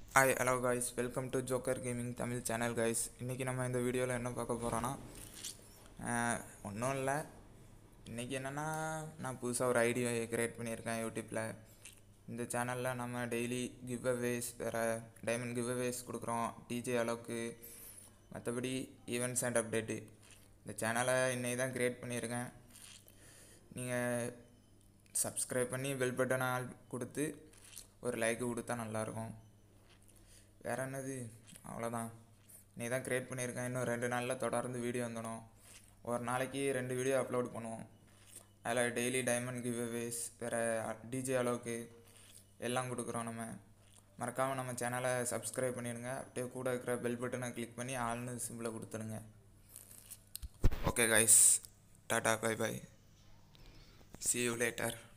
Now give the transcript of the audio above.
hi hello guys welcome to joker gaming Tamil channel guys இன்றைக்கி நம்ம இந்த வீடியோவில் என்ன பார்க்க போகிறோன்னா ஒன்றும் இல்லை இன்றைக்கி என்னென்னா நான் புதுசாக ஒரு ஐடியா க்ரியேட் பண்ணியிருக்கேன் யூடியூப்பில் இந்த சேனலில் நம்ம டெய்லி கிவ் அவேஸ் வேறு டைமண்ட் கிவ் அவேஸ் கொடுக்குறோம் டிஜே அளவுக்கு மற்றபடி ஈவெண்ட்ஸ் அண்ட் அப்டேட்டு இந்த சேனலை இன்னைக்கு தான் க்ரியேட் பண்ணியிருக்கேன் நீங்கள் சப்ஸ்கிரைப் பண்ணி பெல் பட்டனை ஆல் கொடுத்து ஒரு லைக்கு கொடுத்தா நல்லாயிருக்கும் வேறு என்னது அவ்வளோதான் நீ தான் க்ரியேட் பண்ணியிருக்கேன் இன்னும் ரெண்டு நாளில் தொடர்ந்து வீடியோ வந்துடும் ஒரு நாளைக்கு ரெண்டு வீடியோ அப்லோட் பண்ணுவோம் அதில் டெய்லி டைமண்ட் கிவ் அவேஸ் வேறு டிஜே அளவுக்கு எல்லாம் கொடுக்குறோம் நம்ம மறக்காமல் நம்ம சேனலை சப்ஸ்கிரைப் பண்ணிடுங்க அப்படியே கூட இருக்கிற பெல் பட்டனை கிளிக் பண்ணி ஆள்னு சிம்பிளை கொடுத்துடுங்க okay guys tata bye bye see you later